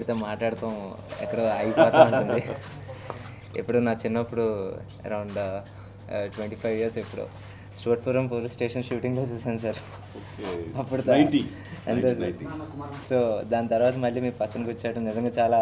ఎవరితో మాట్లాడతాం ఎక్కడో అయిపోతూ ఉంటుంది ఎప్పుడు నా చిన్నప్పుడు అరౌండ్ ట్వంటీ ఫైవ్ ఇయర్స్ ఎప్పుడు స్టోర్పురం పోలీస్ స్టేషన్ షూటింగ్లో చూసాను సార్ అప్పుడు దా- 90. అంతే 90. సో దాని తర్వాత మళ్ళీ మీ పక్కన కూర్చోవడం నిజంగా చాలా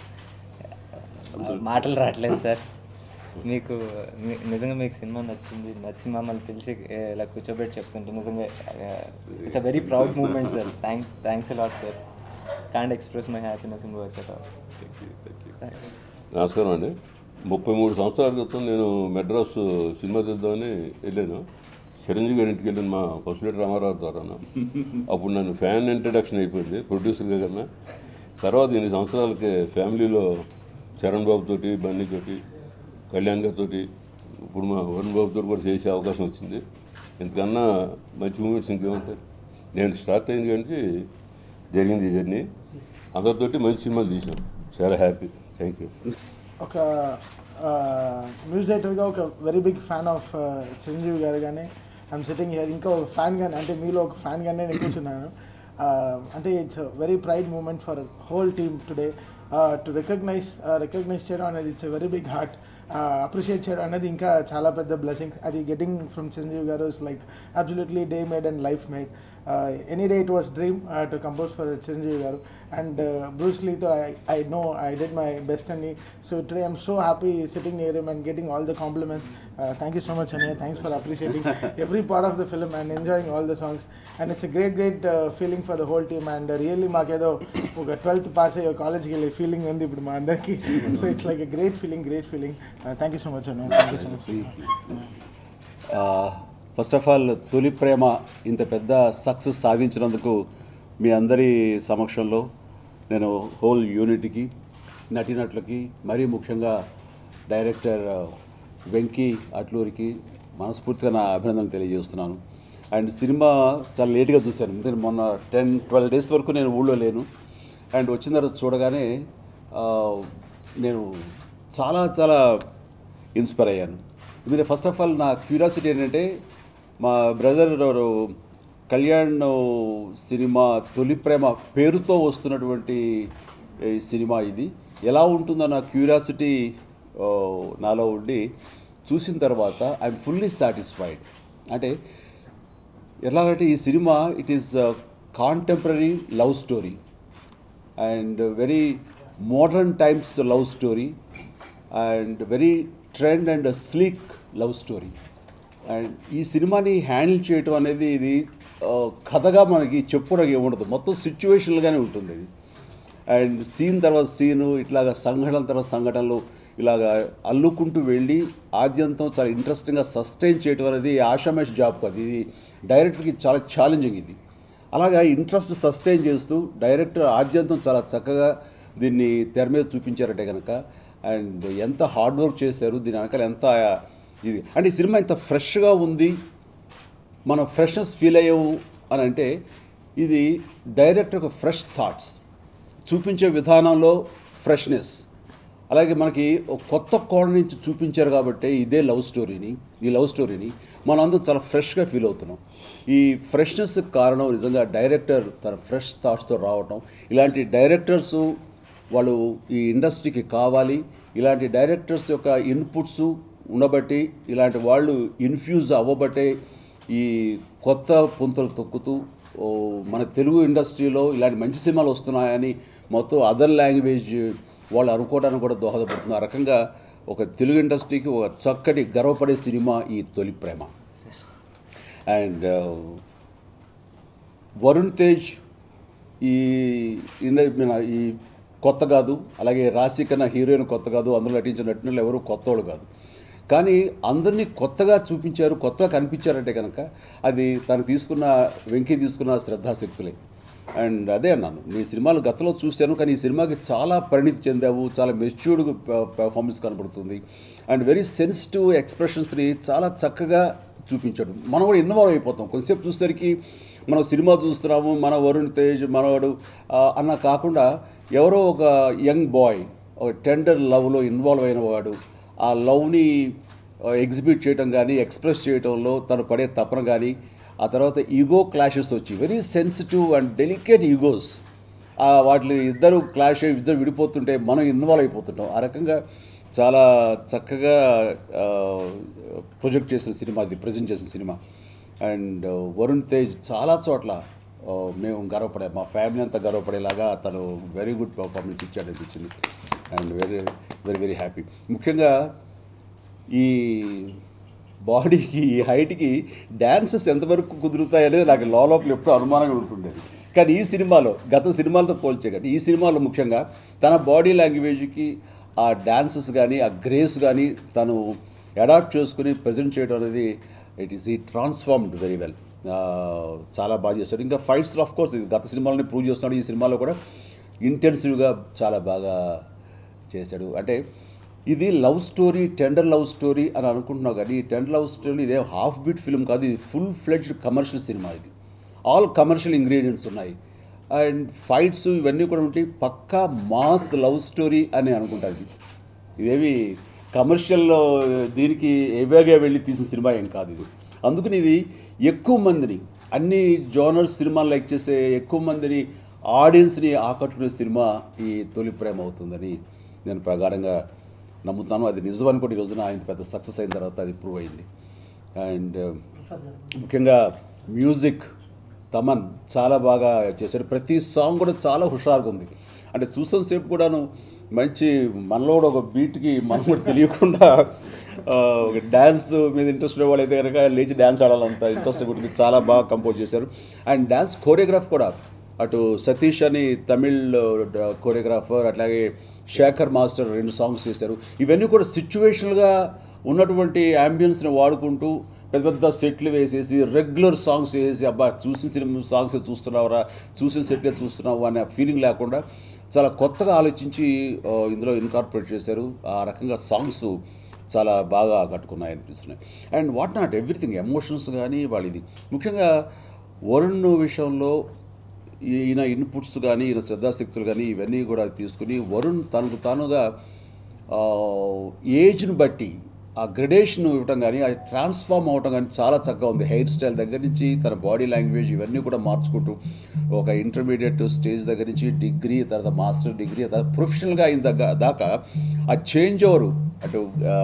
మాటలు రావట్లేదు సార్ మీకు మీ- నిజంగా మీకు సినిమా నచ్చింది నచ్చి మమ్మల్ని పిలిచి ఏ, ఇలా కూర్చోబెట్టి చెప్తుంటే నిజంగా it's a very proud moment sir thank thanks a lot sir can't express my happiness in words at all నమస్కారం అండి ముప్పై మూడు సంవత్సరాల క్రితం నేను మెడ్రాస్ సినిమా తీద్దామని వెళ్ళాను చిరంజీవి గారి ఇంటికి వెళ్ళాను మా పసులేటి రామారావు ద్వారా అప్పుడు నన్ను ఫ్యాన్ ఇంట్రడక్షన్ అయిపోయింది ప్రొడ్యూసర్గా కన్నా తర్వాత ఇన్ని సంవత్సరాలకి ఫ్యామిలీలో చరణ్ బాబు తోటి బన్నీ తోటి కళ్యాణ్ గారితో ఇప్పుడు మా వరుణ్ బాబుతో కూడా చేసే అవకాశం వచ్చింది ఇంతకన్నా మంచి మూమెంట్స్ ఇంకేముంటాయి నేను స్టార్ట్ అయింది కానీ జరిగింది ఈ జర్నీ అందరితోటి మంచి సినిమాలు తీసాం చాలా హ్యాపీ థ్యాంక్ యూ ఒక న్యూస్ రైటర్గా ఒక very big fan of Chiranjeevi garu కానీ ఐఎమ్ సిట్టింగ్ హియర్ ఇంకా ఒక ఫ్యాన్ కానీ అంటే మీలో ఒక ఫ్యాన్ గానే నేను కూర్చున్నాను Uh, అంటే it's very pride moment for whole team today to recognize recognize చేయడం అనేది it's very big heart appreciate చేయడం అనేది ఇంకా చాలా పెద్ద బ్లెస్సింగ్ అది getting from Chiranjeevi garu is like absolutely day made and life made any day it was dream to compose for Chiranjeevi garu and Bruce లీతో I know I did my best అని so today I'm so happy sitting near him and getting all the compliments thank you so much అనే thanks for appreciating every part of the film and enjoying all the songs and it's great great feeling for the whole team and really మాకేదో ఒక twelfth pass అయ్యే కాలేజ్కి వెళ్ళే feeling ఉంది ఇప్పుడు మా అందరికీ so it's like a great feeling great feeling thank you so much అన్న thank you so much first of all తొలి ప్రేమ ఇంత పెద్ద సక్సెస్ సాధించినందుకు మీ అందరి సమక్షంలో నేను హోల్ యూనిట్కి నటినట్లకి మరీ ముఖ్యంగా డైరెక్టర్ వెంకీ అట్లూరికి మనస్ఫూర్తిగా నా అభినందనలు తెలియజేస్తున్నాను అండ్ సినిమా చాలా లేట్గా చూశాను ఎందుకంటే మొన్న టెన్ ట్వెల్వ్ డేస్ వరకు నేను ఊళ్ళో లేను అండ్ వచ్చిన తర్వాత చూడగానే ఆ, నేను చాలా చాలా ఇన్స్పైర్ అయ్యాను ఎందుకంటే ఫస్ట్ ఆఫ్ ఆల్ నా క్యూరియాసిటీ ఏంటంటే మా బ్రదర్ కళ్యాణ్ సినిమా తొలి ప్రేమ పేరుతో వస్తున్నటువంటి ఈ సినిమా ఇది ఎలా ఉంటుందో నా క్యూరియాసిటీ నాలో ఉండి చూసిన తర్వాత ఐఎమ్ ఫుల్లీ సాటిస్ఫైడ్ అంటే ఎలాగంటే ఈ cinema it is contemporary love story and very modern times love story and very trend and sleek love story and ఈ సినిమాని హ్యాండిల్ చేయటం అనేది ఇది ఆ, కథగా మనకి చెప్పుకోవడానికి ఏముండదు మొత్తం సిచ్యువేషన్లుగానే ఉంటుంది ఇది అండ్ సీన్ తర్వాత సీను ఇట్లాగా సంఘటన తర్వాత సంఘటనలు ఇలాగా అల్లుకుంటూ వెళ్ళి ఆద్యంతం చాలా ఇంట్రెస్టింగ్గా సస్టైన్ చేయటం అనేది ఆషామేష్ జాబ్ కాదు ఇది డైరెక్టర్కి చాలా ఛాలెంజింగ్ ఇది అలాగా ఇంట్రెస్ట్ సస్టైన్ చేస్తూ డైరెక్టర్ ఆద్యంతం చాలా చక్కగా దీన్ని తెర మీద చూపించారంటే కనుక అండ్ ఎంత హార్డ్ వర్క్ చేశారు దీని వెనకాల ఎంత ఇది అంటే ఈ సినిమా ఇంత ఫ్రెష్గా ఉంది మనం ఫ్రెష్నెస్ ఫీల్ అయ్యాము అని అంటే ఇది డైరెక్టర్ ఒక ఫ్రెష్ థాట్స్ చూపించే విధానంలో ఫ్రెష్నెస్ అలాగే మనకి ఒక కొత్త కోణ నుంచి చూపించారు కాబట్టి ఇదే లవ్ స్టోరీని ఈ లవ్ స్టోరీని మనం అందరం చాలా ఫ్రెష్గా ఫీల్ అవుతున్నాం ఈ ఫ్రెష్నెస్ కారణం నిజంగా డైరెక్టర్ తన ఫ్రెష్ థాట్స్తో రావటం ఇలాంటి డైరెక్టర్స్ వాళ్ళు ఈ ఇండస్ట్రీకి కావాలి ఇలాంటి డైరెక్టర్స్ యొక్క ఇన్పుట్స్ ఉండబట్టి ఇలాంటి వాళ్ళు ఇన్ఫ్యూజ్ అవ్వబట్టే ఈ కొత్త పుంతలు తొక్కుతూ ఓ, మన తెలుగు ఇండస్ట్రీలో ఇలాంటి మంచి సినిమాలు వస్తున్నాయని మొత్తం అదర్ లాంగ్వేజ్ వాళ్ళు అనుకోవడానికి కూడా దోహదపడుతుంది ఆ రకంగా ఒక తెలుగు ఇండస్ట్రీకి ఒక చక్కటి గర్వపడే సినిమా ఈ తొలి ప్రేమ అండ్ వరుణ్ తేజ్ ఈ ఇండ- మన ఈ కొత్త కాదు అలాగే రాశి కన్నా హీరోయిన్ కొత్త కాదు అందులో నటించిన నటులు ఎవరు కొత్త వాళ్ళు కాదు కానీ అందరినీ కొత్తగా చూపించారు కొత్తగా కనిపించారంటే కనుక అది తను తీసుకున్న వెంకీ తీసుకున్న శ్రద్ధాశక్తులే అండ్ అదే అన్నాను నీ సినిమాలు గతంలో చూశాను కానీ ఈ సినిమాకి చాలా పరిణితి చెందావు చాలా మెచ్యూర్డ్ పెర్ఫార్మెన్స్ కనబడుతుంది అండ్ వెరీ సెన్సిటివ్ ఎక్స్ప్రెషన్స్ని చాలా చక్కగా చూపించాడు మనం కూడా ఇన్వాల్వ్ అయిపోతాం కొంతసేపు చూసేసరికి మనం సినిమా చూస్తున్నాము మన వరుణ్ తేజ్ మనవాడు ఆ, అన్న కాకుండా ఎవరో ఒక యంగ్ బాయ్ ఒక టెండర్ లవ్లో ఇన్వాల్వ్ అయిన వాడు ఆ లవ్ని ఎగ్జిబిట్ చేయటం కానీ ఎక్స్ప్రెస్ చేయటంలో తను పడే తపన కానీ ఆ తర్వాత ఈగో క్లాషెస్ వచ్చి very sensitive and delicate egos ఆ వాటి ఇద్దరు క్లాష్ అయ్యి ఇద్దరు విడిపోతుంటే మనం ఇన్వాల్వ్ అయిపోతుంటాం ఆ రకంగా చాలా చక్కగా ప్రొజెక్ట్ చేసిన సినిమా అది ప్రజెంట్ చేసిన సినిమా అండ్ వరుణ్ తేజ్ చాలా చోట్ల ఆ, మేము గర్వపడే మా ఫ్యామిలీ అంతా గర్వపడేలాగా తను వెరీ గుడ్ పర్ఫార్మెన్స్ ఇచ్చాడు అనిపించింది and very very very happy ముఖ్యంగా ఈ బాడీకి ఈ హైట్కి డ్యాన్సెస్ ఎంతవరకు కుదురుతాయనేది నాకు లోపల ఎప్పుడూ అనుమానంగా ఉంటుండేది కానీ ఈ సినిమాలో గత సినిమాలతో పోల్చే కానీ ఈ సినిమాలో ముఖ్యంగా తన బాడీ లాంగ్వేజ్కి ఆ డాన్సెస్ కానీ ఆ గ్రేస్ కానీ తను అడాప్ట్ చేసుకుని ప్రజెంట్ చేయడం అనేది ఇట్ ఈస్ ఈ ట్రాన్స్ఫార్మ్డ్ వెరీ వెల్ చాలా బాగా చేస్తాడు ఇంకా ఫైట్స్ ఆఫ్ కోర్స్ గత సినిమాలోనే ప్రూవ్ చేస్తున్నాడు ఈ సినిమాలో కూడా ఇంటెన్సివ్గా చాలా బాగా చేశాడు అంటే ఇది love story tender love story అని అనుకుంటున్నావు కానీ ఈ టెండర్ లవ్ స్టోరీ ఇదే హాఫ్ బీట్ ఫిల్మ్ కాదు ఇది ఫుల్ ఫ్లెడ్జ్డ్ కమర్షియల్ సినిమా ఇది ఆల్ కమర్షియల్ ఇంగ్రీడియంట్స్ ఉన్నాయి అండ్ ఫైట్స్ ఇవన్నీ కూడా ఉంటాయి పక్కా మాస్ లవ్ స్టోరీ అని అనుకుంటాను ఇది ఇదేమి కమర్షియల్ దీనికి ఏవేగా వెళ్ళి తీసిన సినిమా ఏం కాదు ఇది అందుకని ఇది ఎక్కువ మందిని అన్ని జోనర్స్ సినిమాలు లైక్ చేసే ఎక్కువ మందిని ఆడియన్స్ని ఆకట్టుకునే సినిమా ఈ తొలి ప్రేమ అవుతుందని నేను ప్రగాఢంగా నమ్ముతాను అది నిజమని కూడా ఈ రోజున ఆయన పెద్ద సక్సెస్ అయిన తర్వాత అది ప్రూవ్ అయింది అండ్ ముఖ్యంగా మ్యూజిక్ తమన్ చాలా బాగా చేశాడు ప్రతి సాంగ్ కూడా చాలా హుషారుగా ఉంది అంటే చూస్తున్న సేపు కూడాను మంచి మనలో కూడా ఒక బీట్కి మనం కూడా తెలియకుండా ఆ, ఒక డ్యాన్స్ మీద ఇంట్రెస్ట్ ఉన్న వాళ్ళైతే కనుక లేచి డ్యాన్స్ ఆడాలంత ఇంట్రెస్ట్ గురించి చాలా బాగా కంపోజ్ చేశారు అండ్ డ్యాన్స్ కోరియోగ్రాఫ్ కూడా అటు సతీష్ అని తమిళ్ కోరియోగ్రాఫర్ అట్లాగే శేఖర్ మాస్టర్ రెండు సాంగ్స్ చేశారు ఇవన్నీ కూడా సిచ్యువేషనల్గా ఉన్నటువంటి యాంబియన్స్ని వాడుకుంటూ పెద్ద పెద్ద సెట్లు వేసేసి రెగ్యులర్ సాంగ్స్ వేసేసి అబ్బా చూసిన సినిమా సాంగ్స్ చూస్తున్నావురా చూసిన సెట్లే చూస్తున్నావు అనే ఫీలింగ్ లేకుండా చాలా కొత్తగా ఆలోచించి ఆ, ఇందులో ఇన్కార్పొరేట్ చేశారు ఆ రకంగా సాంగ్స్ చాలా బాగా కట్టుకున్నాయి అనిపిస్తున్నాయి and what not everything emotions కానీ వాళ్ళ ఇది ముఖ్యంగా వరుణ్ విషయంలో ఈయన ఇన్పుట్స్ కానీ ఈయన శ్రద్ధాశక్తులు కానీ ఇవన్నీ కూడా తీసుకుని వరుణ్ తనకు తానుగా ఆ, ఏజ్ను బట్టి ఆ గ్రెడేషన్ ఇవ్వటం కానీ అది ట్రాన్స్ఫార్మ్ అవ్వటం కానీ చాలా చక్కగా ఉంది హెయిర్ స్టైల్ దగ్గర నుంచి తన బాడీ లాంగ్వేజ్ ఇవన్నీ కూడా మార్చుకుంటూ ఒక ఇంటర్మీడియట్ స్టేజ్ దగ్గర నుంచి డిగ్రీ తర్వాత మాస్టర్ డిగ్రీ తర్వాత ప్రొఫెషనల్గా అయిన దగ్గర దాకా ఆ చేంజ్ ఓవరు అటు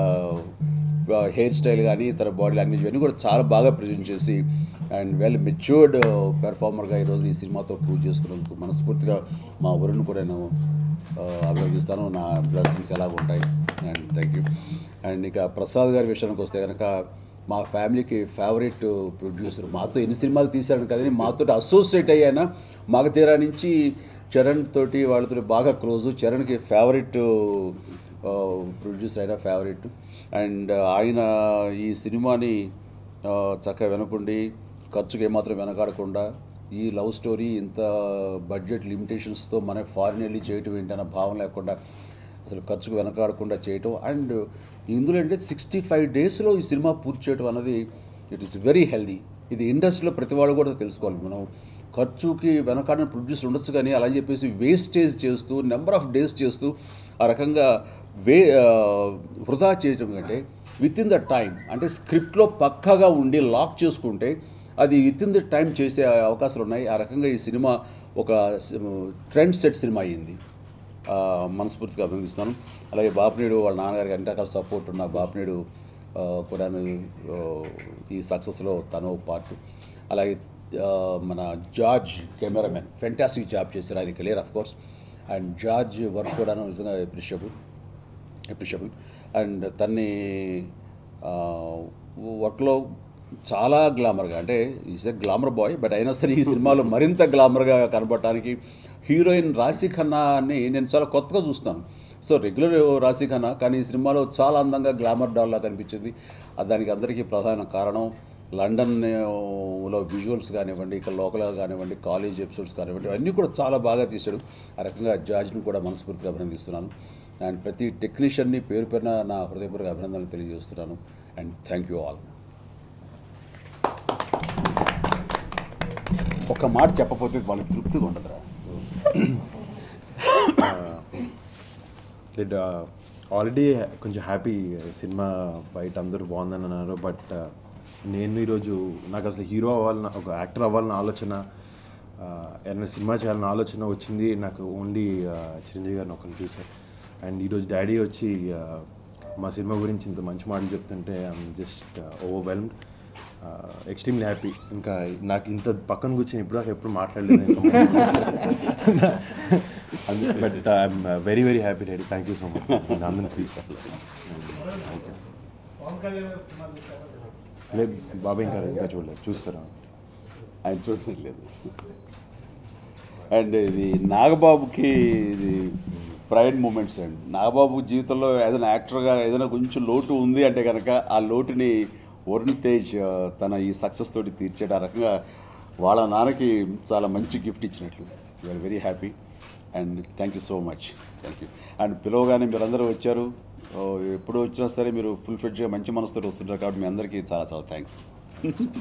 హెయిర్ స్టైల్ కానీ తన బాడీ లాంగ్వేజ్ ఇవన్నీ కూడా చాలా బాగా ప్రజెంట్ చేసి అండ్ వెల్ మెచ్యూర్డ్ పెర్ఫార్మర్గా ఈరోజు ఈ సినిమాతో ప్రూవ్ చేసుకున్నందుకు మనస్ఫూర్తిగా మా వరుణ్ కూడా నేను ఆ, అభినందిస్తాను నా బ్లెస్సింగ్స్ ఎలా ఉంటాయి అండ్ థ్యాంక్ యూ అండ్ ఇక ప్రసాద్ గారి విషయానికి వస్తే కనుక మా ఫ్యామిలీకి ఫేవరెట్ ప్రొడ్యూసర్ మాతో ఎన్ని సినిమాలు తీశాడు కదని మాతో అసోసియేట్ అయ్యాన మాగతీరా నుంచి చరణ్ తోటి వాళ్ళతో బాగా క్లోజ్ చరణ్కి ఫేవరెట్ ప్రొడ్యూసర్ అయిన ఫేవరెట్ అండ్ ఆయన ఈ సినిమాని ఆ, చక్కగా వెనకుండి ఖర్చుకి ఏమాత్రం వెనకాడకుండా ఈ లవ్ స్టోరీ ఇంత బడ్జెట్ లిమిటేషన్స్తో మన ఫారిన్ వెళ్ళి చేయటం ఏంటన్న భావం లేకుండా అసలు ఖర్చుకు వెనకాడకుండా చేయటం అండ్ ఇందులో అంటే సిక్స్టీ ఫైవ్ డేస్లో ఈ సినిమా పూర్తి చేయడం అన్నది ఇట్ ఈస్ వెరీ హెల్దీ ఇది ఇండస్ట్రీలో ప్రతి వాళ్ళు కూడా తెలుసుకోవాలి మనం ఖర్చుకి వెనకాడిన ప్రొడ్యూసర్ ఉండొచ్చు కానీ అలా అని చెప్పేసి వేస్టేజ్ చేస్తూ నెంబర్ ఆఫ్ డేస్ చేస్తూ ఆ రకంగా వే ఆ, వృధా చేయటం కంటే విత్ ఇన్ ద టైం అంటే స్క్రిప్ట్లో పక్కాగా ఉండి లాక్ చేసుకుంటే అది విత్ ఇన్ ద టైం చేసే అవకాశాలు ఉన్నాయి ఆ రకంగా ఈ సినిమా ఒక ట్రెండ్ సెట్ సినిమా అయ్యింది ఆ, మనస్ఫూర్తిగా అభినందిస్తున్నాను అలాగే బాపినేడు వాళ్ళ నాన్నగారికి అన్ని రకాల సపోర్ట్ ఉన్న బాపినేడు ఆ, కూడా ఈ సక్సెస్లో తను పార్ట్ అలాగే ఆ, మన జార్జ్ కెమెరామెన్ ఫెంటాస్టిక్ జాబ్ చేశారు ఆయన clear of course and George work కూడా నిజంగా అప్రిషియబుల్ అప్రిషియబుల్ అండ్ తన్ని వర్క్లో చాలా గ్లామర్గా అంటే is a glamour boy but అయినా సరే ఈ సినిమాలో మరింత గ్లామర్గా కనపడటానికి హీరోయిన్ రాశి ఖన్నాని నేను చాలా కొత్తగా చూస్తున్నాను సో రెగ్యులర్ రాశి ఖన్నా కానీ ఈ సినిమాలో చాలా అందంగా గ్లామర్ డాల్లా కనిపించింది ఆ దానికి అందరికీ ప్రధాన కారణం లండన్ ఆ, లో విజువల్స్ కానివ్వండి ఇక్కడ లోకల్గా కానివ్వండి కాలేజ్ ఎపిసోడ్స్ కానివ్వండి అన్నీ కూడా చాలా బాగా తీశాడు ఆ రకంగా జార్జ్ని కూడా మనస్ఫూర్తిగా అభినందిస్తున్నాను అండ్ ప్రతి టెక్నీషియన్ని పేరు పేరున నా హృదయపూర్వక అభినందనలు తెలియజేస్తున్నాను అండ్ థ్యాంక్ యూ ఆల్ ఒక మాట చెప్పకపోతే వాళ్ళకి తృప్తిగా ఉండదురా లైక్ ఆల్రెడీ కొంచెం హ్యాపీ సినిమా బయట అందరూ బాగుందని అన్నారు బట్ నేను ఈరోజు నాకు అసలు హీరో అవ్వాలన్న ఒక యాక్టర్ అవ్వాలన్న ఆలోచన ఏదైనా సినిమా చేయాలని ఆలోచన వచ్చింది నాకు ఓన్లీ చిరంజీవి గారిని ఒకరిని చూసాను అండ్ ఈరోజు డాడీ వచ్చి ఆ, మా సినిమా గురించి ఇంత మంచి మాటలు చెప్తుంటే I'm just overwhelmed extremely happy ఇంకా నాకు ఇంత పక్కన కూర్చొని ఇప్పుడు దాకా ఎప్పుడు మాట్లాడలేదు but I'm very very happy daddy thank you so much అందరిని ప్లీజ్ థ్యాంక్ యూ లేదు బాబాయ్ ఇంకా ఇంకా చూడలేదు చూస్తారా ఆయన చూడడం లేదు అండ్ ఇది నాగబాబుకి ఇది ప్రైడ్ మూమెంట్స్ అండి నాగబాబు జీవితంలో ఏదైనా యాక్టర్గా ఏదైనా కొంచెం లోటు ఉంది అంటే కనుక ఆ లోటుని వరుణ్ తేజ్ ఆ, తన ఈ సక్సెస్ తోటి తీర్చాడు ఆ రకంగా వాళ్ళ నాన్నకి చాలా మంచి గిఫ్ట్ ఇచ్చినట్లు we're very happy and thank you so much thank you and పిలవగానే మీరందరూ వచ్చారు ఓ, ఎప్పుడు వచ్చినా సరే మీరు ఫుల్ ఫిట్గా మంచి మనసుతో వస్తుంటారు కాబట్టి మీ అందరికీ చాలా చాలా థ్యాంక్స్